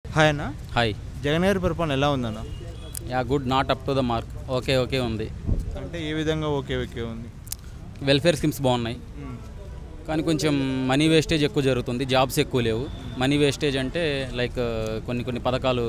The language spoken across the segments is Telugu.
హాయ్ అన్న హాయ్ జగన్ గారి పరిపాలన ఎలా ఉందన్న yeah good not up to the mark okay okay ఉంది అంటే ఏ విధంగా ఓకే ఓకే ఉంది వెల్ఫేర్ స్కీమ్స్ బాగున్నాయి కానీ కొంచెం మనీ వేస్టేజ్ ఎక్కువ జరుగుతుంది జాబ్స్ ఎక్కువ లేవు మనీ వేస్టేజ్ అంటే లైక్ కొన్ని కొన్ని పథకాలు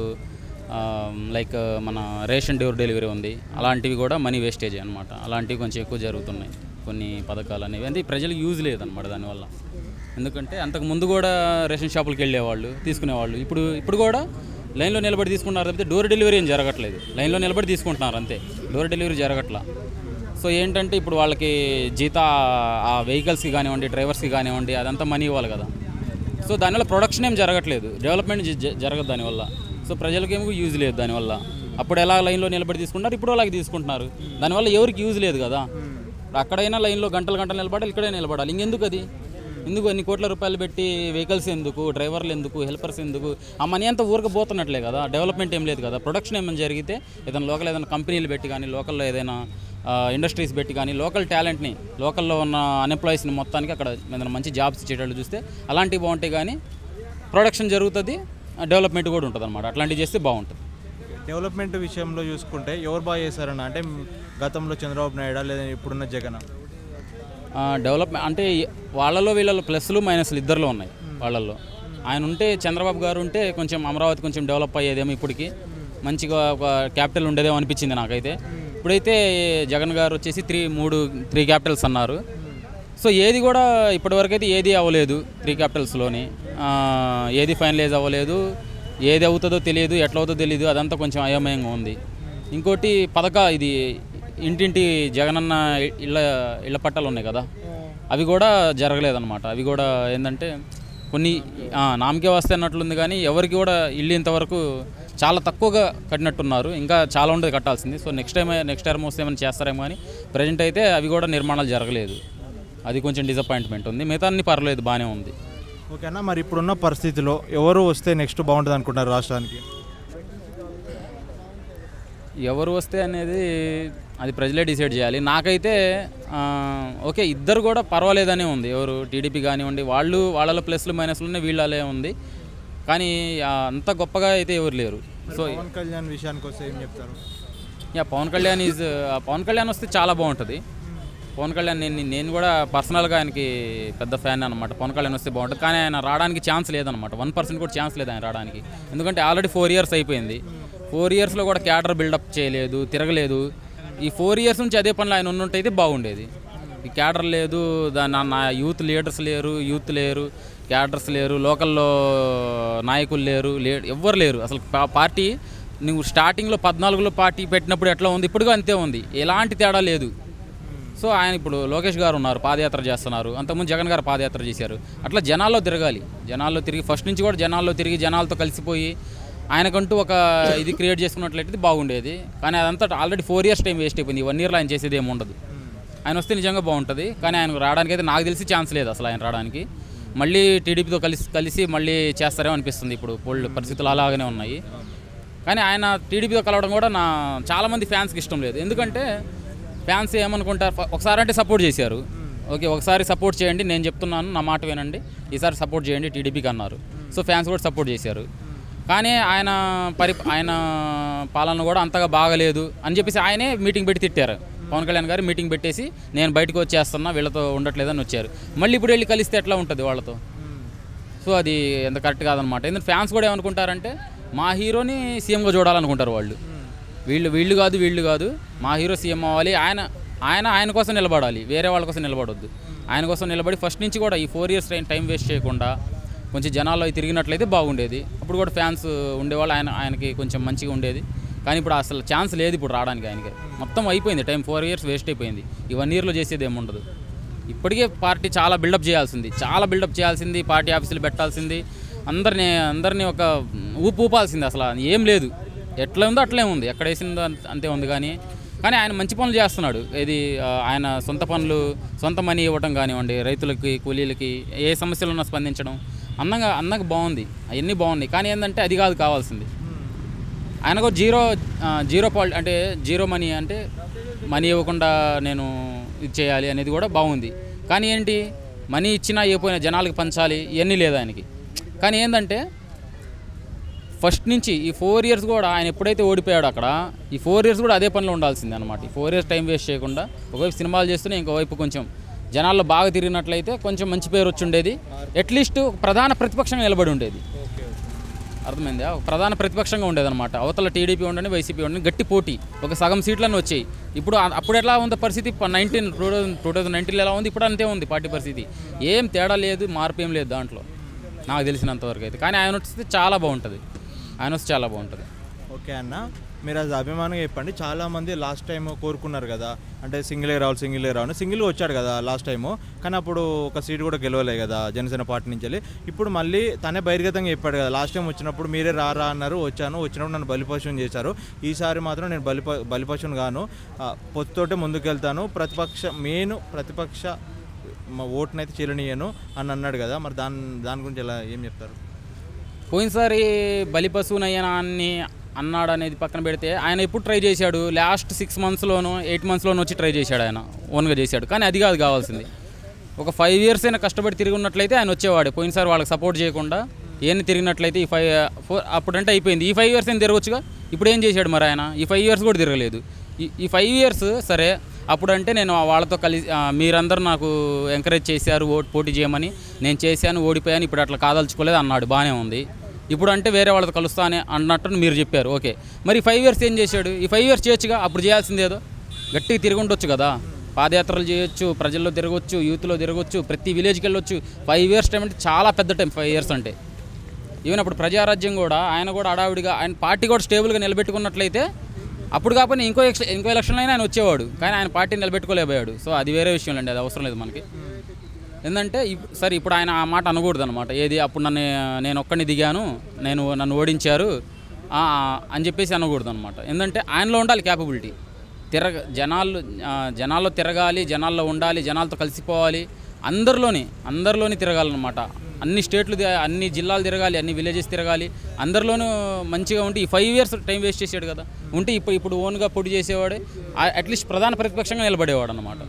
లైక్ మన రేషన్ డోర్ డెలివరీ ఉంది అలాంటివి కూడా మనీ వేస్టేజ్ అనమాట అలాంటివి కొంచెం ఎక్కువ జరుగుతున్నాయి కొన్ని పథకాలు అనేవి అంటే ప్రజలకు యూజ్ లేదనమాట దానివల్ల ఎందుకంటే అంతకు ముందు కూడా రేషన్ షాపులకు వెళ్ళేవాళ్ళు తీసుకునేవాళ్ళు ఇప్పుడు ఇప్పుడు కూడా లైన్లో నిలబడి తీసుకుంటున్నారు తప్పితే డోర్ డెలివరీ ఏం జరగట్లేదు లైన్లో నిలబడి తీసుకుంటున్నారు అంతే డోర్ డెలివరీ జరగట్లా సో ఏంటంటే ఇప్పుడు వాళ్ళకి జీతా ఆ వెహికల్స్కి కానివ్వండి డ్రైవర్స్కి కానివ్వండి అదంతా మనీ ఇవ్వాలి కదా సో దానివల్ల ప్రొడక్షన్ ఏం జరగట్లేదు డెవలప్మెంట్ జ- జ- జరగదు దానివల్ల సో ప్రజలకి ఏమో యూజ్ లేదు దానివల్ల అప్పుడు ఎలా లైన్లో నిలబడి తీసుకుంటారు ఇప్పుడు అలాగే తీసుకుంటున్నారు దానివల్ల ఎవరికి యూజ్ లేదు కదా ఇప్పుడు అక్కడైనా లైన్లో గంటలు గంటలు నిలబడాలి ఇక్కడే నిలబడాలి ఇంకెందుకు అది ఎందుకు అన్ని కోట్ల రూపాయలు పెట్టి వెహికల్స్ ఎందుకు డ్రైవర్లు ఎందుకు హెల్పర్స్ ఎందుకు ఆ మనీ అంతా ఊరికి పోతున్నట్లే కదా డెవలప్మెంట్ ఏం లేదు కదా ప్రొడక్షన్ ఏమైనా జరిగితే ఏదైనా లోకల్ ఏదైనా కంపెనీలు పెట్టి కానీ లోకల్లో ఏదైనా ఇండస్ట్రీస్ పెట్టి కానీ లోకల్ టాలెంట్ని లోకల్లో ఉన్న అన్ఎంప్లాయీస్ని మొత్తానికి అక్కడ ఏదైనా మంచి జాబ్స్ ఇచ్చేటట్లు చూస్తే అలాంటివి బాగుంటాయి కానీ ప్రొడక్షన్ జరుగుతుంది డెవలప్మెంట్ కూడా ఉంటుంది అనమాట అట్లాంటివి చేస్తే బాగుంటుంది డెవలప్మెంట్ విషయంలో చూసుకుంటే ఎవరు బాగా చేశారన్న అంటే గతంలో చంద్రబాబు నాయుడు లేదా ఇప్పుడున్న జగన్ డెవలప్మెంట్ అంటే వాళ్ళలో వీళ్ళలో ప్లస్లు మైనస్లు ఇద్దరిలో ఉన్నాయి వాళ్ళల్లో ఆయన ఉంటే చంద్రబాబు గారు ఉంటే కొంచెం అమరావతి కొంచెం డెవలప్ అయ్యేదేమో ఇప్పటికి మంచిగా ఒక క్యాపిటల్ ఉండేదేమో అనిపించింది నాకైతే ఇప్పుడైతే జగన్ గారు వచ్చేసి త్రీ మూడు త్రీ క్యాపిటల్స్ అన్నారు సో ఏది కూడా ఇప్పటివరకు అయితే ఏది అవ్వలేదు త్రీ క్యాపిటల్స్లోని ఏది ఫైనలైజ్ అవ్వలేదు ఏది అవుతుందో తెలియదు ఎట్లా అవుతుందో తెలియదు అదంతా కొంచెం అయోమయంగా ఉంది ఇంకోటి పథక ఇది ఇంటింటి జగనన్న ఇళ్ళ ఇళ్ళ పట్టాలు ఉన్నాయి కదా అవి కూడా జరగలేదన్నమాట అవి కూడా ఏంటంటే కొన్ని ఆ, నామకే వస్తే అన్నట్లుంది కానీ ఎవరికి కూడా ఇల్లు ఇంతవరకు చాలా తక్కువగా కట్టినట్టున్నారు ఇంకా చాలా ఉండేది కట్టాల్సింది so next time next time వస్తే ఏమైనా చేస్తారేమో కానీ ప్రజెంట్ అయితే అవి కూడా నిర్మాణాలు జరగలేదు అది కొంచెం డిసప్పాయింట్మెంట్ ఉంది మిగతా అన్ని పర్లేదు బాగానే ఉంది ఓకేనా మరి ఇప్పుడున్న పరిస్థితిలో ఎవరు వస్తే నెక్స్ట్ బాగుంటుంది అనుకుంటారు రాష్ట్రానికి ఎవరు వస్తే అనేది అది ప్రజలే డిసైడ్ చేయాలి నాకైతే ఆ, ఓకే ఇద్దరు కూడా పర్వాలేదనే ఉంది ఎవరు టీడీపీ కానివ్వండి వాళ్ళు వాళ్ళలో ప్లస్లు మైనస్లునే వీళ్ళలే ఉంది కానీ ఆ, అంత గొప్పగా అయితే ఎవరు లేరు సో పవన్ కళ్యాణ్ విషయానికి వస్తే ఏం చెప్తారు యా పవన్ కళ్యాణ్ ఈజ్ పవన్ కళ్యాణ్ వస్తే చాలా బాగుంటుంది పవన్ కళ్యాణ్ నేను నేను కూడా పర్సనల్గా ఆయనకి పెద్ద ఫ్యాన్ అనమాట పవన్ కళ్యాణ్ వస్తే బాగుంటుంది కానీ ఆయన రావడానికి ఛాన్స్ లేదనమాట వన్ పర్సెంట్ కూడా ఛాన్స్ లేదు ఆయన రావడానికి ఎందుకంటే ఆల్రెడీ ఫోర్ ఇయర్స్ అయిపోయింది ఫోర్ ఇయర్స్లో కూడా క్యాడర్ బిల్డప్ చేయలేదు తిరగలేదు ఈ ఫోర్ ఇయర్స్ నుంచి అదే పనులు ఆయన ఉన్నట్టయితే బాగుండేది ఈ క్యాడర్ లేదు దాని నా యూత్ లీడర్స్ లేరు యూత్ లేరు క్యాడర్స్ లేరు లోకల్లో నాయకులు లేరు లే ఎవ్వరు లేరు అసలు పా- పార్టీ నువ్వు స్టార్టింగ్లో పద్నాలుగులో పార్టీ పెట్టినప్పుడు ఎట్లా ఉంది ఇప్పుడు అంతే ఉంది ఎలాంటి తేడా లేదు సో ఆయన ఇప్పుడు లోకేష్ గారు ఉన్నారు పాదయాత్ర చేస్తున్నారు అంతకుముందు జగన్ గారు పాదయాత్ర చేశారు అట్లా జనాల్లో తిరగాలి జనాల్లో తిరిగి ఫస్ట్ నుంచి కూడా జనాల్లో తిరిగి జనాలతో కలిసిపోయి ఆయనకంటూ ఒక ఇది క్రియేట్ చేసుకున్నట్లయితే బాగుండేది కానీ అదంతా already four years time waste అయిపోయింది వన్ ఇయర్లో ఆయన చేసేది ఏమి ఉండదు ఆయన వస్తే నిజంగా బాగుంటుంది కానీ ఆయన రావడానికి అయితే నాకు తెలిసి ఛాన్స్ లేదు అసలు ఆయన రావడానికి మళ్ళీ టీడీపీతో కలిసి కలిసి మళ్ళీ చేస్తారేమో అనిపిస్తుంది ఇప్పుడు పోల్ పరిస్థితులు అలాగనే ఉన్నాయి కానీ ఆయన టీడీపీతో కలవడం కూడా నా చాలామంది ఫ్యాన్స్కి ఇష్టం లేదు ఎందుకంటే ఫ్యాన్స్ ఏమనుకుంటారు ఫ- ఒకసారి అంటే సపోర్ట్ చేశారు ఓకే ఒకసారి సపోర్ట్ చేయండి నేను చెప్తున్నాను నా మాట వినండి ఈసారి సపోర్ట్ చేయండి టీడీపీకి అన్నారు సో ఫ్యాన్స్ కూడా సపోర్ట్ చేశారు కానీ ఆయన పరి ఆయన పాలన కూడా అంతగా బాగలేదు అని చెప్పేసి ఆయనే మీటింగ్ పెట్టి తిట్టారు పవన్ కళ్యాణ్ గారు మీటింగ్ పెట్టేసి నేను బయటకు వచ్చేస్తున్నా వీళ్ళతో ఉండట్లేదని వచ్చారు మళ్ళీ ఇప్పుడు వెళ్ళి కలిస్తే ఎట్లా ఉంటుంది వాళ్ళతో సో అది ఎంత కరెక్ట్ కాదనమాట ఎందుకంటే ఫ్యాన్స్ కూడా ఏమనుకుంటారంటే మా హీరోని సీఎంగా చూడాలనుకుంటారు వాళ్ళు వీళ్ళు వీళ్ళు కాదు వీళ్ళు కాదు మా హీరో సీఎం అవ్వాలి ఆయన ఆయన ఆయన కోసం నిలబడాలి వేరే వాళ్ళ కోసం నిలబడొద్దు ఆయన కోసం నిలబడి ఫస్ట్ నుంచి కూడా ఈ four years time time waste చేయకుండా కొంచెం జనాల్లో అవి తిరిగినట్లయితే బాగుండేది అప్పుడు కూడా ఫ్యాన్స్ ఉండేవాళ్ళు ఆయన ఆయనకి కొంచెం మంచిగా ఉండేది కానీ ఇప్పుడు అసలు ఛాన్స్ లేదు ఇప్పుడు రావడానికి ఆయనకి మొత్తం అయిపోయింది టైం ఫోర్ ఇయర్స్ వేస్ట్ అయిపోయింది ఈ వన్ ఇయర్లో చేసేది ఏముండదు ఇప్పటికే పార్టీ చాలా బిల్డప్ చేయాల్సింది చాలా బిల్డప్ చేయాల్సింది పార్టీ ఆఫీసులు పెట్టాల్సింది అందరినీ అందరినీ ఒక ఊపు ఊపాల్సింది అసలు ఏం లేదు ఎట్లా ఉందో అట్లే ఉంది ఎక్కడ వేసిందో అంత- అంతే ఉంది కానీ కానీ ఆయన మంచి పనులు చేస్తున్నాడు ఇది ఆ, ఆయన సొంత పనులు సొంత మనీ ఇవ్వటం కానివ్వండి రైతులకి కూలీలకి ఏ సమస్యలు ఉన్నా స్పందించడం అందంగా అందంగా బాగుంది అవన్నీ బాగున్నాయి కానీ ఏంటంటే అది కాదు కావాల్సింది ఆయనకు జీరో ఆ, జీరో పాలి అంటే జీరో మనీ అంటే మనీ ఇవ్వకుండా నేను ఇది చేయాలి అనేది కూడా బాగుంది కానీ ఏంటి మనీ ఇచ్చినా ఇవ్వకపోయినా జనాలకు పంచాలి ఇవన్నీ లేదు ఆయనకి కానీ ఏంటంటే ఫస్ట్ నుంచి ఈ ఫోర్ ఇయర్స్ కూడా ఆయన ఎప్పుడైతే ఓడిపోయాడో అక్కడ ఈ ఫోర్ ఇయర్స్ కూడా అదే పనిలో ఉండాల్సిందే అనమాట ఈ ఫోర్ ఇయర్స్ టైం వేస్ట్ చేయకుండా ఒకవైపు సినిమాలు చేస్తూనే ఇంకోవైపు కొంచెం జనాల్లో బాగా తిరిగినట్లయితే కొంచెం మంచి పేరు వచ్చి ఉండేది అట్లీస్ట్ ప్రధాన ప్రతిపక్షంగా నిలబడి ఉండేది ఓకే అర్థమైందా ఒక ప్రధాన ప్రతిపక్షంగా ఉండేదన్నమాట అవతల టీడీపీ ఉండని వైసీపీ ఉండని గట్టి పోటీ ఒక సగం సీట్లను వచ్చాయి ఇప్పుడు ఆ- అప్పుడు ఎట్లా ఉంది పరిస్థితి nineteen two thousand two thousand నైన్టీన్లో ఎలా ఉంది ఇప్పుడు అంతే ఉంది పార్టీ పరిస్థితి ఏం తేడా లేదు మార్పు ఏం లేదు దాంట్లో నాకు తెలిసినంతవరకు అయితే కానీ ఆయన వస్తే చాలా బాగుంటుంది ఆయన వస్తే చాలా బాగుంటుంది ఓకే అన్న మీరు అది అభిమానంగా చెప్పండి చాలా మంది లాస్ట్ టైం కోరుకున్నారు కదా అంటే సింగిలే రావాలి సింగిలే రావాలి సింగిల్ వచ్చాడు కదా లాస్ట్ టైము కానీ అప్పుడు ఒక సీట్ కూడా గెలవలే కదా జనసేన పార్టీ నుంచి వెళ్ళి ఇప్పుడు మళ్ళీ తనే బహిర్గతంగా చెప్పాడు కదా లాస్ట్ టైం వచ్చినప్పుడు మీరే రారా అన్నారు వచ్చాను వచ్చినప్పుడు నన్ను బలిపశువుని చేశారు ఈసారి మాత్రం నేను బలిప బలిపశువుని గాను ఆ, పొత్తుతోటే ముందుకెళ్తాను ప్రతిపక్ష మెయిన్ ప్రతిపక్ష మా ఓటునైతే చీలనీయను అని అన్నాడు కదా మరి దాని దాని గురించి ఎలా ఏం చెప్తారు పోయినసారి బలిపశువునయ్యనా అని అన్నాడు అనేది పక్కన పెడితే ఆయన ఎప్పుడు ట్రై చేశాడు లాస్ట్ సిక్స్ మంత్స్లోనో ఎయిట్ మంత్స్లోనో వచ్చి ట్రై చేశాడు ఆయన ఓన్గా చేశాడు కానీ అది కాదు కావాల్సింది ఒక ఫైవ్ ఇయర్స్ అయినా కష్టపడి తిరిగి ఉన్నట్లయితే ఆయన వచ్చేవాడు పోయినసారి వాళ్ళకి సపోర్ట్ చేయకుండా ఏం తిరిగినట్లయితే ఈ ఫైవ్ ఫోర్ అప్పుడంటే అయిపోయింది ఈ ఫైవ్ ఇయర్స్ అయినా తిరగొచ్చుగా ఇప్పుడు ఏం చేశాడు మరి ఆయన ఈ ఫైవ్ ఇయర్స్ కూడా తిరగలేదు ఈ ఈ ఫైవ్ ఇయర్స్ సరే అప్పుడంటే నేను వాళ్ళతో కలిసి ఆ, మీరందరూ నాకు ఎంకరేజ్ చేశారు ఓటు పోటీ చేయమని నేను చేశాను ఓడిపోయాను ఇప్పుడు అట్లా కాదలుచుకోలేదు అన్నాడు బాగానే ఉంది ఇప్పుడు అంటే వేరే వాళ్ళతో కలుస్తా అని అన్నట్టు మీరు చెప్పారు ఓకే మరి ఫైవ్ ఇయర్స్ ఏం చేశాడు ఈ ఫైవ్ ఇయర్స్ చేయొచ్చుగా అప్పుడు చేయాల్సింది ఏదో గట్టిగా తిరుగుండొచ్చు కదా పాదయాత్రలు చేయొచ్చు ప్రజల్లో తిరగొచ్చు యూత్లో తిరగొచ్చు ప్రతి విలేజ్కి వెళ్ళొచ్చు ఫైవ్ ఇయర్స్ టైం అంటే చాలా పెద్ద టైం ఫైవ్ ఇయర్స్ అంటే ఈవెన్ అప్పుడు ప్రజారాజ్యం కూడా ఆయన కూడా అడావిడిగా ఆయన పార్టీ కూడా స్టేబుల్గా నిలబెట్టుకున్నట్లయితే అప్పుడు కాకపోతే ఇంకో ఎక్స్ ఇంకో ఎలక్షన్లో అయినా ఆయన వచ్చేవాడు కానీ ఆయన పార్టీ నిలబెట్టుకోలేకపోయాడు సో అది వేరే విషయం అండి అది అవసరం లేదు మనకి ఏంటంటే ఇప్- సరే ఇప్పుడు ఆయన ఆ మాట అనకూడదు అనమాట ఏది అప్పుడు నన్ను నేను ఒక్కడిని దిగాను నేను నన్ను ఓడించారు ఆ, అని చెప్పేసి అనకూడదు అనమాట ఎందుకంటే ఆయనలో ఉండాలి క్యాపబిలిటీ తిరగ జనాలు ఆ, జనాల్లో తిరగాలి జనాల్లో ఉండాలి జనాలతో కలిసిపోవాలి అందరిలోని అందరిలోని తిరగాలన్నమాట అన్ని స్టేట్లు తి- అన్ని జిల్లాలు తిరగాలి అన్ని విలేజెస్ తిరగాలి అందరిలోనూ మంచిగా ఉంటే ఈ ఫైవ్ ఇయర్స్ టైం వేస్ట్ చేసాడు కదా ఉంటే ఇప్పుడు ఇప్పుడు ఓన్గా పొడి చేసేవాడే అట్లీస్ట్ ప్రధాన ప్రతిపక్షంగా నిలబడేవాడు అనమాట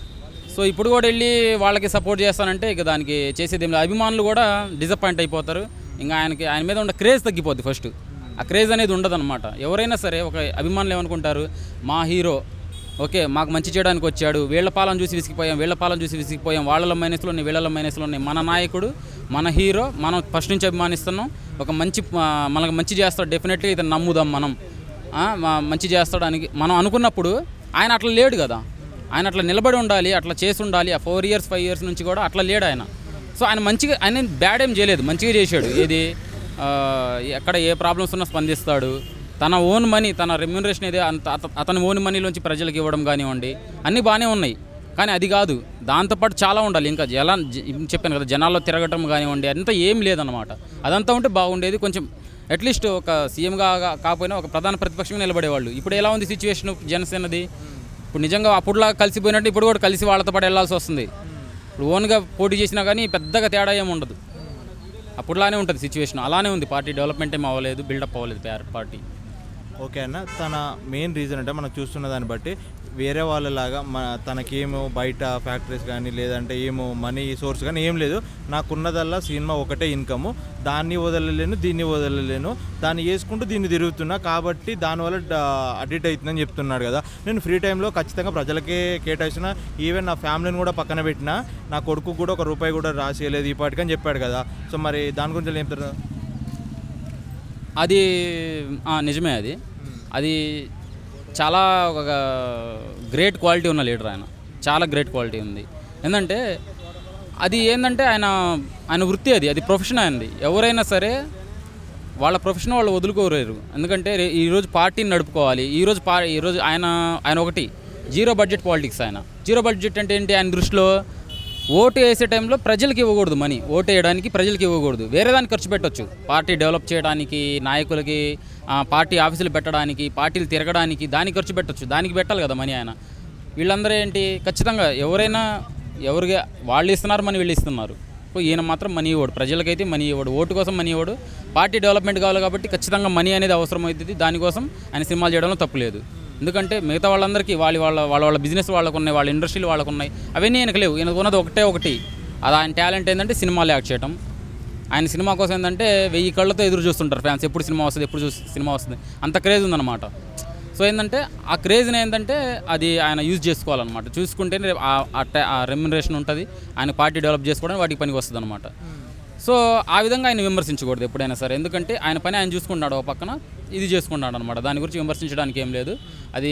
సో ఇప్పుడు కూడా వెళ్ళి వాళ్ళకి సపోర్ట్ చేస్తానంటే ఇక దానికి చేసేది ఏం లేదు అభిమానులు కూడా డిసప్పాయింట్ అయిపోతారు ఇంకా ఆయనకి ఆయన మీద ఉన్న క్రేజ్ తగ్గిపోద్ది ఫస్ట్ ఆ క్రేజ్ అనేది ఉండదన్నమాట ఎవరైనా సరే ఒక అభిమానులు ఏమనుకుంటారు మా హీరో ఓకే మాకు మంచి చేయడానికి వచ్చాడు వీళ్ళ పాలన చూసి విసిగిపోయాం వీళ్ళ పాలన చూసి విసిగిపోయాం వాళ్ళ మైనస్లో ఉన్నాయి వీళ్ళ మైనస్లో ఉన్నాయి మన నాయకుడు మన హీరో మనం ఫస్ట్ నుంచి అభిమానిస్తున్నాం ఒక మంచి ఆ, మనకు మంచి చేస్తాడు డెఫినెట్లీ ఇతను నమ్ముదాం మనం ఆ, మా- మంచి చేస్తాడానికి మనం అనుకున్నప్పుడు ఆయన అట్లా లేడు కదా ఆయన అట్లా నిలబడి ఉండాలి అట్లా చేసి ఉండాలి ఆ ఫోర్ ఇయర్స్ ఫైవ్ ఇయర్స్ నుంచి కూడా అట్లా లేడు ఆయన సో ఆయన మంచిగా ఆయన బ్యాడ్ ఏం చేయలేదు మంచిగా చేశాడు ఏది ఆ, ఎక్కడ ఏ ప్రాబ్లమ్స్ ఉన్నా స్పందిస్తాడు తన ఓన్ మనీ తన రెమ్యూనరేషన్ ఏది అంత అత- అతని ఓన్ మనీలోంచి ప్రజలకు ఇవ్వడం కానివ్వండి అన్నీ బాగానే ఉన్నాయి కానీ అది కాదు దాంతోపాటు చాలా ఉండాలి ఇంకా జలా జ- చెప్పాను కదా జనాల్లో తిరగటం కానివ్వండి అంతా ఏం లేదనమాట అదంతా ఉంటే బాగుండేది కొంచెం అట్లీస్ట్ ఒక సీఎంగా కాకపోయినా ఒక ప్రధాన ప్రతిపక్షంగా నిలబడేవాళ్ళు ఇప్పుడు ఎలా ఉంది సిచ్యువేషన్ జనసేనది ఇప్పుడు నిజంగా అప్పుడులా కలిసిపోయినట్టు ఇప్పుడు కూడా కలిసి వాళ్ళతో పాటు వెళ్ళాల్సి వస్తుంది ఇప్పుడు ఓన్గా పోటీ చేసినా కానీ పెద్దగా తేడా ఏమి ఉండదు అప్పుడులానే ఉంటుంది సిచ్యువేషన్ అలానే ఉంది పార్టీ డెవలప్మెంట్ ఏం అవ్వలేదు బిల్డప్ అవ్వలేదు పా- పార్టీ ఓకే అన్న తన మెయిన్ రీజన్ అంటే మనం చూస్తున్న దాన్ని బట్టి వేరే వాళ్ళలాగా మన తనకేమో బయట ఫ్యాక్టరీస్ కానీ లేదంటే ఏమో మనీ సోర్స్ కానీ ఏం లేదు నాకున్నదల్లా సినిమా ఒకటే ఇన్కమ్ దాన్ని వదలలేను దీన్ని వదలలేను దాన్ని వేసుకుంటూ దీన్ని తిరుగుతున్నా కాబట్టి దానివల్ల అడిట్ అవుతుందని చెప్తున్నాడు కదా నేను ఫ్రీ టైంలో ఖచ్చితంగా ప్రజలకే కేటాయిస్తున్నా ఈవెన్ నా ఫ్యామిలీని కూడా పక్కన పెట్టినా నా కొడుకు కూడా ఒక రూపాయి కూడా రాసేయలేదు ఈ పాటికని చెప్పాడు కదా సో మరి దాని గురించి ఏం చెప్తారు అది ఆ, నిజమే అది అది చాలా ఒక గ్రేట్ క్వాలిటీ ఉన్న లీడర్ ఆయన చాలా గ్రేట్ క్వాలిటీ ఉంది ఏంటంటే అది ఏంటంటే ఆయన ఆయన వృత్తి అది అది ప్రొఫెషన్ ఆయనది ఎవరైనా సరే వాళ్ళ ప్రొఫెషన్ వాళ్ళు వదులుకోలేరు ఎందుకంటే రే- ఈరోజు పార్టీని నడుపుకోవాలి ఈరోజు పా ఈరోజు ఆయన ఆయన ఒకటి జీరో బడ్జెట్ పాలిటిక్స్ ఆయన జీరో బడ్జెట్ అంటే ఏంటి ఆయన దృష్టిలో ఓటు వేసే టైంలో ప్రజలకి ఇవ్వకూడదు మనీ ఓటు వేయడానికి ప్రజలకి ఇవ్వకూడదు వేరే దానికి ఖర్చు పెట్టొచ్చు పార్టీ డెవలప్ చేయడానికి నాయకులకి ఆ, పార్టీ ఆఫీసులు పెట్టడానికి పార్టీలు తిరగడానికి దానికి ఖర్చు పెట్టొచ్చు దానికి పెట్టాలి కదా మనీ ఆయన వీళ్ళందరూ ఏంటి ఖచ్చితంగా ఎవరైనా ఎవరికి వాళ్ళు ఇస్తున్నారు మనీ వీళ్ళు ఇస్తున్నారు సో ఈయన మాత్రం మనీ ఇవ్వడు ప్రజలకైతే మనీ ఇవ్వడు ఓటు కోసం మనీ ఇవ్వడు పార్టీ డెవలప్మెంట్ కావాలి కాబట్టి ఖచ్చితంగా మనీ అనేది అవసరం అవుతుంది దానికోసం ఆయన సినిమాలు చేయడంలో తప్పు లేదు ఎందుకంటే మిగతా వాళ్ళందరికీ వాళ్ళ వాళ్ళ వాళ్ళ వాళ్ళ బిజినెస్ వాళ్ళకు ఉన్నాయి వాళ్ళ ఇండస్ట్రీలు వాళ్ళకు ఉన్నాయి అవన్నీ ఈయనకు లేవు ఈయనకు ఉన్నది ఒకటే ఒకటి అది ఆయన టాలెంట్ ఏంటంటే సినిమాలు యాక్ట్ చేయడం ఆయన సినిమా కోసం ఏంటంటే వెయ్యి కళ్ళతో ఎదురు చూస్తుంటారు ఫ్యాన్స్ ఎప్పుడు సినిమా వస్తుంది ఎప్పుడు చూసి సినిమా వస్తుంది అంత క్రేజ్ ఉందన్నమాట సో ఏంటంటే ఆ క్రేజ్ని ఏంటంటే అది ఆయన యూజ్ చేసుకోవాలన్నమాట చూసుకుంటే ఆ రెమ్యునరేషన్ ఉంటుంది ఆయన పార్టీ డెవలప్ చేసుకోవడానికి వాటికి పనికి వస్తుంది అనమాట సో ఆ విధంగా ఆయన విమర్శించకూడదు ఎప్పుడైనా సరే ఎందుకంటే ఆయన పని ఆయన చూసుకుంటాడు ఒక పక్కన ఇది చేసుకుంటాడు అనమాట దాని గురించి విమర్శించడానికి ఏం లేదు అది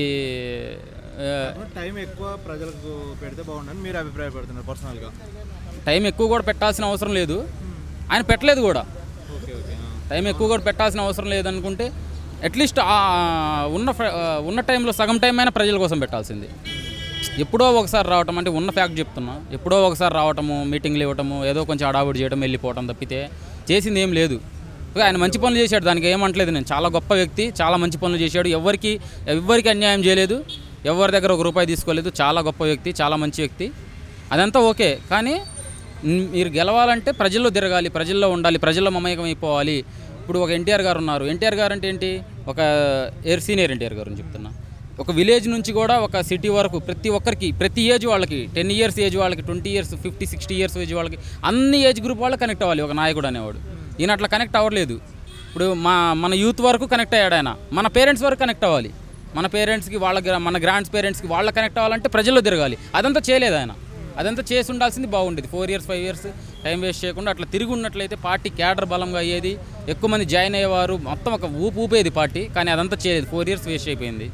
ఆ, టైం ఎక్కువ ప్రజలకు పెడితే బాగుండని మీరు అభిప్రాయపడుతున్నారు పర్సనల్గా టైం ఎక్కువ కూడా పెట్టాల్సిన అవసరం లేదు ఆయన పెట్టలేదు కూడా ఓకే ఓకే టైం ఎక్కువ కూడా పెట్టాల్సిన అవసరం లేదనుకుంటే అట్లీస్ట్ ఉన్న ఫ- ఆ, ఉన్న టైంలో సగం టైం అయినా ప్రజల కోసం పెట్టాల్సింది ఎప్పుడో ఒకసారి రావటం అంటే ఉన్న ఫ్యాక్ట్ చెప్తున్నా ఎప్పుడో ఒకసారి రావటము మీటింగ్లు ఇవ్వటము ఏదో కొంచెం అడావుడి చేయడం వెళ్ళిపోవటం తప్పితే చేసింది ఏం లేదు ఇక ఆయన మంచి పనులు చేశాడు దానికి ఏమంటలేదు నేను చాలా గొప్ప వ్యక్తి చాలా మంచి పనులు చేశాడు ఎవరికి ఎవరికి అన్యాయం చేయలేదు ఎవరి దగ్గర ఒక రూపాయి తీసుకోలేదు చాలా గొప్ప వ్యక్తి చాలా మంచి వ్యక్తి అదంతా ఓకే కానీ మ్, మీరు గెలవాలంటే ప్రజల్లో తిరగాలి ప్రజల్లో ఉండాలి ప్రజల్లో మమేకం అయిపోవాలి ఇప్పుడు ఒక ఎన్టీఆర్ గారు ఉన్నారు ఎన్టీఆర్ గారు అంటే ఏంటి ఒక ఎయిర్ సీనియర్ ఎన్టీఆర్ గారు అని చెప్తున్నా ఒక విలేజ్ నుంచి కూడా ఒక సిటీ వరకు ప్రతి ఒక్కరికి ప్రతి ఏజ్ వాళ్ళకి టెన్ ఇయర్స్ ఏజ్ వాళ్ళకి twenty years fifty sixty years age వాళ్ళకి అన్ని ఏజ్ గ్రూప్ వాళ్ళు కనెక్ట్ అవ్వాలి ఒక నాయకుడు అనేవాడు ఈయన అట్లా కనెక్ట్ అవ్వలేదు ఇప్పుడు మా మన యూత్ వరకు కనెక్ట్ అయ్యాడు ఆయన మన పేరెంట్స్ వరకు కనెక్ట్ అవ్వాలి మన పేరెంట్స్కి వాళ్ళ గ్రా- మన గ్రాండ్స్ పేరెంట్స్కి వాళ్ళ కనెక్ట్ అవ్వాలంటే ప్రజల్లో తిరగాలి అదంతా చేయలేదు ఆయన అదంతా చేసి ఉండాల్సింది బాగుండేది four years five years time waste చేయకుండా అట్లా తిరిగి ఉన్నట్లయితే పార్టీ క్యాడర్ బలంగా అయ్యేది ఎక్కువ మంది జాయిన్ అయ్యేవారు మొత్తం ఒక ఊపు ఊపేది పార్టీ కానీ అదంతా చేయలేదు ఫోర్ ఇయర్స్ వేస్ట్ అయిపోయింది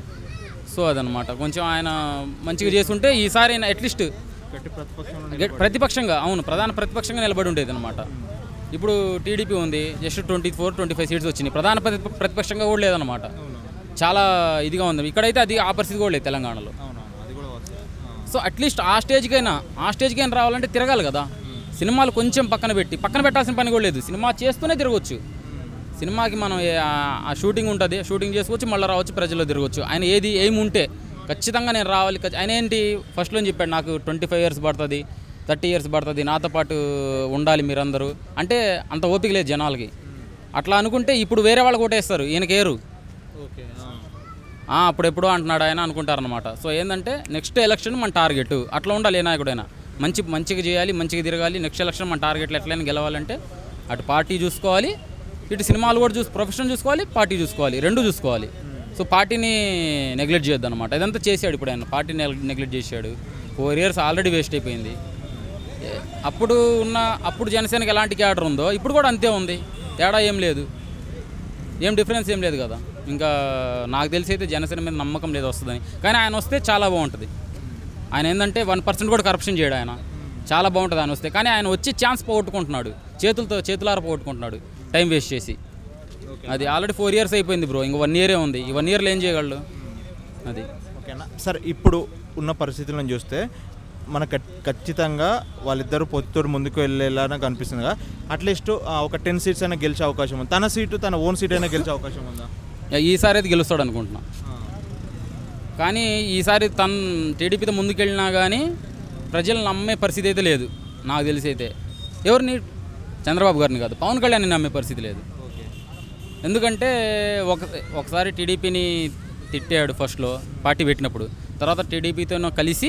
సో అదనమాట కొంచెం ఆయన మంచిగా చేసుంటే ఈసారి ఆయన అట్లీస్ట్ గట్టి ప్రతిపక్షంలో గె- ప్రతిపక్షంగా అవును ప్రధాన ప్రతిపక్షంగా నిలబడి ఉండేది అనమాట ఇప్పుడు టీడీపీ ఉంది just twenty four twenty five seats వచ్చినాయి ప్రధాన ప్రతి- ప్రతిపక్షంగా కూడా లేదనమాట చాలా ఇదిగా ఉంది ఇక్కడైతే అది ఆ పరిస్థితి కూడా లేదు తెలంగాణలో అవునవును అది కూడా వస్తుంది సో అట్లీస్ట్ ఆ స్టేజ్కైనా ఆ స్టేజ్కైనా రావాలంటే తిరగాలి కదా సినిమాలు కొంచెం పక్కన పెట్టి పక్కన పెట్టాల్సిన పని కూడా లేదు సినిమా చేస్తూనే తిరగవచ్చు సినిమాకి మనం ఏ- ఆ- ఆ షూటింగ్ ఉంటుంది షూటింగ్ చేసుకోవచ్చు మళ్ళీ రావచ్చు ప్రజల్లో తిరగవచ్చు ఆయన ఏది ఏమి ఉంటే ఖచ్చితంగా నేను రావాలి ఖచ్చి- ఆయన ఏంటి ఫస్ట్లో చెప్పాడు నాకు ట్వంటీ ఫైవ్ ఇయర్స్ పడుతుంది థర్టీ ఇయర్స్ పడుతుంది నాతో పాటు ఉండాలి మీరందరూ అంటే అంత ఓపిక లేదు జనాలకి అట్లా అనుకుంటే ఇప్పుడు వేరే వాళ్ళకి ఓటేస్తారు ఈయనకేరు ఓకే ఆ, అప్పుడెప్పుడో అంటున్నాడు ఆయన అనుకుంటారనమాట సో ఏంటంటే నెక్స్ట్ ఎలక్షన్ మన టార్గెట్ అట్లా ఉండాలి ఏ నాయకుడైనా మంచి మంచిగా చేయాలి మంచిగా తిరగాలి నెక్స్ట్ ఎలక్షన్ మన టార్గెట్లు ఎట్లయినా గెలవాలంటే అటు పార్టీ చూసుకోవాలి ఇటు సినిమాలు కూడా చూసి ప్రొఫెషన్ చూసుకోవాలి పార్టీ చూసుకోవాలి రెండు చూసుకోవాలి సో పార్టీని నెగ్లెక్ట్ చేయొద్దు అనమాట ఇదంతా చేశాడు ఇప్పుడు ఆయన పార్టీని నెగ్లెక్ట్ చేశాడు ఫోర్ ఇయర్స్ ఆల్రెడీ వేస్ట్ అయిపోయింది ఏ- అప్పుడు ఉన్న అప్పుడు జనసేనకి ఎలాంటి క్యాడర్ ఉందో ఇప్పుడు కూడా అంతే ఉంది తేడా ఏం లేదు ఏం డిఫరెన్స్ ఏం లేదు కదా ఇంకా నాకు తెలిసి అయితే జనసేన మీద నమ్మకం లేదు వస్తుందని కానీ ఆయన వస్తే చాలా బాగుంటుంది ఆయన ఏంటంటే వన్ పర్సెంట్ కూడా కరప్షన్ చేయడు ఆయన చాలా బాగుంటుంది ఆయన వస్తే కానీ ఆయన వచ్చే ఛాన్స్ పోగొట్టుకుంటున్నాడు చేతులతో చేతులార పోగొట్టుకుంటున్నాడు టైం వేస్ట్ చేసి అది ఆల్రెడీ ఫోర్ ఇయర్స్ అయిపోయింది బ్రో ఇంక వన్ ఇయరే ఉంది ఈ వన్ ఇయర్లో ఏం చేయగలడు అది ఓకేనా సార్ ఇప్పుడు ఉన్న పరిస్థితులను చూస్తే మన ఖచ్చితంగా వాళ్ళిద్దరు పొత్తుతో ముందుకు వెళ్ళేలాగా కనిపిస్తుంది కదా అట్లీస్ట్ ఒక టెన్ సీట్స్ అయినా గెలిచే అవకాశం ఉంది తన సీటు తన ఓన్ సీట్ అయినా గెలిచే అవకాశం ఉందా ఈసారి అయితే గెలుస్తాడు అనుకుంటున్నా కానీ ఈసారి తను టీడీపీతో ముందుకెళ్ళినా కానీ ప్రజలు నమ్మే పరిస్థితి అయితే లేదు నాకు తెలిసి అయితే ఎవరిని చంద్రబాబు గారిని కాదు పవన్ కళ్యాణ్ని నమ్మే పరిస్థితి లేదు ఓకే ఎందుకంటే ఒక ఒకసారి టీడీపీని తిట్టాడు ఫస్ట్లో పార్టీ పెట్టినప్పుడు తర్వాత టీడీపీతో కలిసి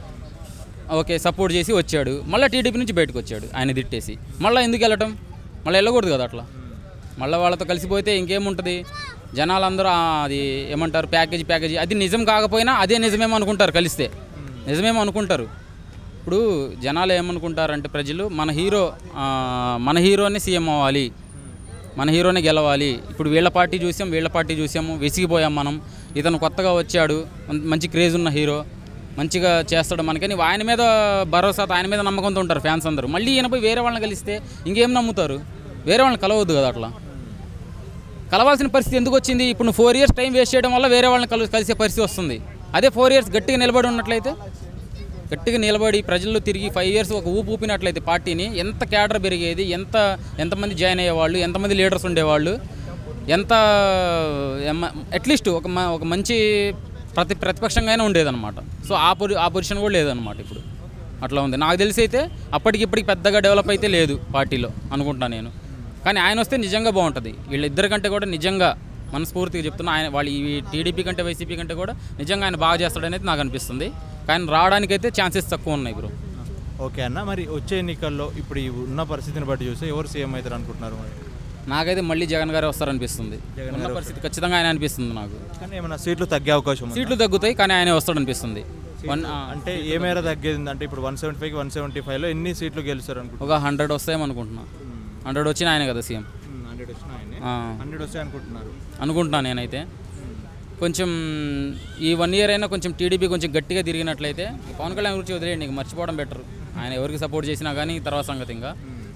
ఓకే సపోర్ట్ చేసి వచ్చాడు మళ్ళీ టీడీపీ నుంచి బయటకు వచ్చాడు ఆయన తిట్టేసి మళ్ళీ ఎందుకు వెళ్ళటం మళ్ళీ వెళ్ళకూడదు కదా అట్లా మళ్ళీ వాళ్ళతో కలిసిపోతే ఇంకేముంటుంది జనాలందరూ ఆ, అది ఏమంటారు ప్యాకేజీ ప్యాకేజీ అది నిజం కాకపోయినా అదే నిజమేమో అనుకుంటారు కలిస్తే నిజమేమో అనుకుంటారు ఇప్పుడు జనాలు ఏమనుకుంటారంటే ప్రజలు మన హీరో ఆ, మన హీరోనే సీఎం అవ్వాలి మన హీరోనే గెలవాలి ఇప్పుడు వీళ్ళ పార్టీ చూసాం వీళ్ళ పార్టీ చూసాము వెసిగిపోయాం మనం ఇతను కొత్తగా వచ్చాడు మం- మంచి క్రేజ్ ఉన్న హీరో మంచిగా చేస్తాడు మనకని ఆయన మీద భరోసా ఆయన మీద నమ్మకంతో ఉంటారు ఫ్యాన్స్ అందరూ మళ్ళీ ఈయన పోయి వేరే వాళ్ళని కలిస్తే ఇంకేం నమ్ముతారు వేరే వాళ్ళని కలవద్దు కదా అట్లా కలవాల్సిన పరిస్థితి ఎందుకు వచ్చింది ఇప్పుడు నువ్వు ఫోర్ ఇయర్స్ టైం వేస్ట్ చేయడం వల్ల వేరే వాళ్ళని కలు కలిసే పరిస్థితి వస్తుంది అదే ఫోర్ ఇయర్స్ గట్టిగా నిలబడి ఉన్నట్లయితే గట్టిగా నిలబడి ప్రజల్లో తిరిగి ఫైవ్ ఇయర్స్ ఒక ఊపు ఊపినట్లయితే పార్టీని ఎంత క్యాడర్ పెరిగేది ఎంత ఎంతమంది జాయిన్ అయ్యేవాళ్ళు ఎంతమంది లీడర్స్ ఉండేవాళ్ళు ఎంత అట్లీస్ట్ ఒక మ- ఒక మంచి ప్రతి ప్రతిపక్షంగానే ఉండేదన్నమాట సో ఆ పొరి ఆ పొజిషన్ కూడా లేదన్నమాట ఇప్పుడు అట్లా ఉంది నాకు తెలిసి అయితే అప్పటికి ఇప్పటికి పెద్దగా డెవలప్ అయితే లేదు పార్టీలో అనుకుంటున్నాను నేను కానీ ఆయన వస్తే నిజంగా బాగుంటుంది వీళ్ళిద్దరి కంటే కూడా నిజంగా మనస్ఫూర్తిగా చెప్తున్నా ఆయన వాళ్ళు ఈ టీడీపీ కంటే వైసీపీ కంటే కూడా నిజంగా ఆయన బాగా చేస్తాడనేది నాకు అనిపిస్తుంది కానీ రావడానికైతే ఛాన్సెస్ తక్కువ ఉన్నాయి బ్రో ఓకే అన్న మరి వచ్చే ఎన్నికల్లో ఇప్పుడు ఈ ఉన్న పరిస్థితిని బట్టి చూస్తే ఎవరు సీఎం అవుతారు అనుకుంటున్నారు మరి నాకైతే మళ్ళీ జగన్ గారే వస్తారనిపిస్తుంది జగన్ ఉన్న పరిస్థితి ఖచ్చితంగా ఆయన అనిపిస్తుంది నాకు కానీ ఏమైనా సీట్లు తగ్గే అవకాశం ఉందా? సీట్లు తగ్గుతాయి కానీ ఆయనే వస్తాడనిపిస్తుంది వన్ ఆ, అంటే ఏ మేర తగ్గేది అంటే ఇప్పుడు వన్ సెవెంటీ ఫైవ్కి వన్ సెవెంటీ ఫైవ్లో ఎన్ని సీట్లు గెలుస్తారు అనుకుంటున్నారు ఒక హండ్రెడ్ వస్తాయేమో అనుకుంటున్నా హండ్రెడ్ వచ్చిన ఆయనే కదా సీఎం హండ్రెడ్ వచ్చిన ఆయనే ఆ, హండ్రెడ్ వస్తాయి అనుకుంటున్నారు అనుకుంటున్నాను నేనైతే కొంచెం ఈ వన్ ఇయర్ అయినా కొంచెం టీడీపీ కొంచెం గట్టిగా తిరిగినట్లయితే ఈ పవన్ కళ్యాణ్ గురించి వదిలేయండి ఇంక మర్చిపోవడం బెటర్ ఆయన ఎవరికి సపోర్ట్ చేసినా కానీ తర్వాత సంగతి ఇంకా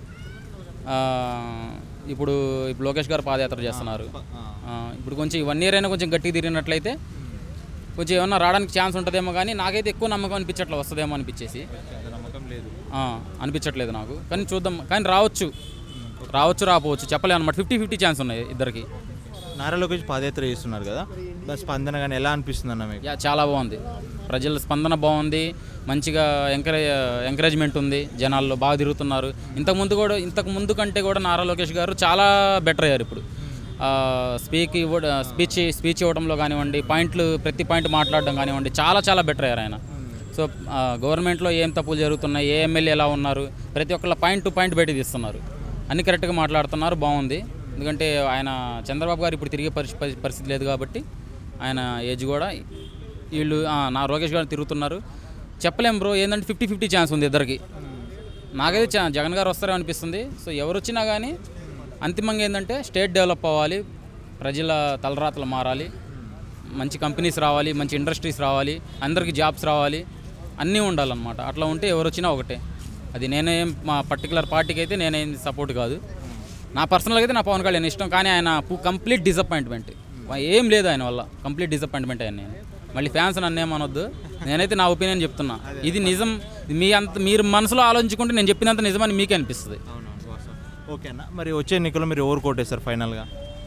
ఆ, ఇప్పుడు ఇప్పుడు లోకేష్ గారు పాదయాత్ర చేస్తున్నారు ఆ, ఇప్పుడు కొంచెం ఈ వన్ ఇయర్ అయినా కొంచెం గట్టిగా తిరిగినట్లయితే కొంచెం ఏమన్నా రావడానికి ఛాన్స్ ఉంటుందేమో కానీ నాకైతే ఎక్కువ నమ్మకం అనిపించట్లే వస్తుందేమో అనిపించేసి నమ్మకం లేదు ఆ, అనిపించట్లేదు నాకు కానీ చూద్దాం కానీ రావచ్చు రావచ్చు రాపోవచ్చు చెప్పలేము అనమాట ఫిఫ్టీ ఫిఫ్టీ ఛాన్స్ ఉన్నాయి ఇద్దరికి నారా లోకేష్ పాదయాత్ర చేస్తున్నారు కదా దాని స్పందన కానీ ఎలా అనిపిస్తుంది అన్న మీకు యా చాలా బాగుంది ప్రజల స్పందన బాగుంది మంచిగా ఎంకరేజ్ ఎంకరేజ్మెంట్ ఉంది జనాల్లో బాగా తిరుగుతున్నారు ఇంతకుముందు కూడా ఇంతకు ముందు కంటే కూడా నారా లోకేష్ గారు చాలా బెటర్ అయ్యారు ఇప్పుడు స్పీక్ ఇవ్వ స్పీచ్ స్పీచ్ ఇవ్వడంలో కానివ్వండి పాయింట్లు ప్రతి పాయింట్ మాట్లాడడం కానివ్వండి చాలా చాలా బెటర్ అయ్యారు ఆయన సో గవర్నమెంట్లో ఏం తప్పులు జరుగుతున్నాయి ఏ ఎమ్మెల్యే ఎలా ఉన్నారు ప్రతి ఒక్కళ్ళ పాయింట్ టు పాయింట్ బయట తీస్తున్నారు అన్ని కరెక్ట్గా మాట్లాడుతున్నారు బాగుంది ఎందుకంటే ఆయన చంద్రబాబు గారు ఇప్పుడు తిరిగే పరిస్థితి పరి- పరిస్థితి లేదు కాబట్టి ఆయన ఏజ్ కూడా వీళ్ళు ఆ, నా లోకేష్ గారు తిరుగుతున్నారు చెప్పలేం బ్రో ఏంటంటే ఫిఫ్టీ ఫిఫ్టీ ఛాన్స్ ఉంది ఇద్దరికి నాకైతే చా- జగన్ గారు వస్తారో అనిపిస్తుంది సో ఎవరు వచ్చినా కానీ అంతిమంగా ఏంటంటే స్టేట్ డెవలప్ అవ్వాలి ప్రజల తలరాతలు మారాలి మంచి కంపెనీస్ రావాలి మంచి ఇండస్ట్రీస్ రావాలి అందరికీ జాబ్స్ రావాలి అన్నీ ఉండాలన్నమాట అట్లా ఉంటే ఎవరు వచ్చినా ఒకటే అది నేనేం మా పర్టికులర్ పార్టీకి అయితే నేనేం సపోర్ట్ కాదు నా పర్సనల్గా అయితే నా పవన్ కళ్యాణ్ ఇష్టం కానీ ఆయన కంప్లీట్ డిసప్పాయింట్మెంట్ ఏం లేదు ఆయన వల్ల కంప్లీట్ డిసప్పాయింట్మెంట్ అయ్యాను నేను మళ్ళీ ఫ్యాన్స్ నన్ను ఏమనొద్దు నేనైతే నా ఒపీనియన్ చెప్తున్నా ఇది నిజం మీ అంత మీరు మనసులో ఆలోచించుకుంటే నేను చెప్పినంత నిజమని మీకే అనిపిస్తుంది ఓకే అన్న మరి వచ్చే ఎన్నికల్లో మీరు ఎవరు కోటేస్తారు ఫైనల్గా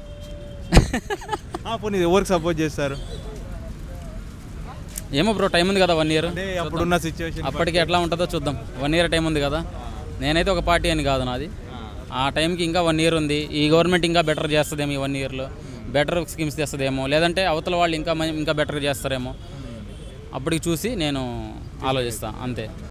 పోనీ ఎవరికి సపోర్ట్ చేస్తారు ఏమో బ్రో టైం ఉంది కదా వన్ ఇయర్ అంటే అప్పుడున్న సిచ్యువేషన్ అప్పటికి ఎట్లా ఉంటుందో చూద్దాం వన్ ఇయర్ టైం ఉంది కదా నేనైతే ఒక పార్టీ అని కాదు నాది ఆ టైంకి ఇంకా వన్ ఇయర్ ఉంది ఈ గవర్నమెంట్ ఇంకా బెటర్ చేస్తుందేమో ఈ వన్ ఇయర్లో బెటర్ స్కీమ్స్ తెస్తుందేమో లేదంటే అవతల వాళ్ళు ఇంకా మం- ఇంకా బెటర్ చేస్తారేమో అప్పటికి చూసి నేను ఆలోచిస్తాను అంతే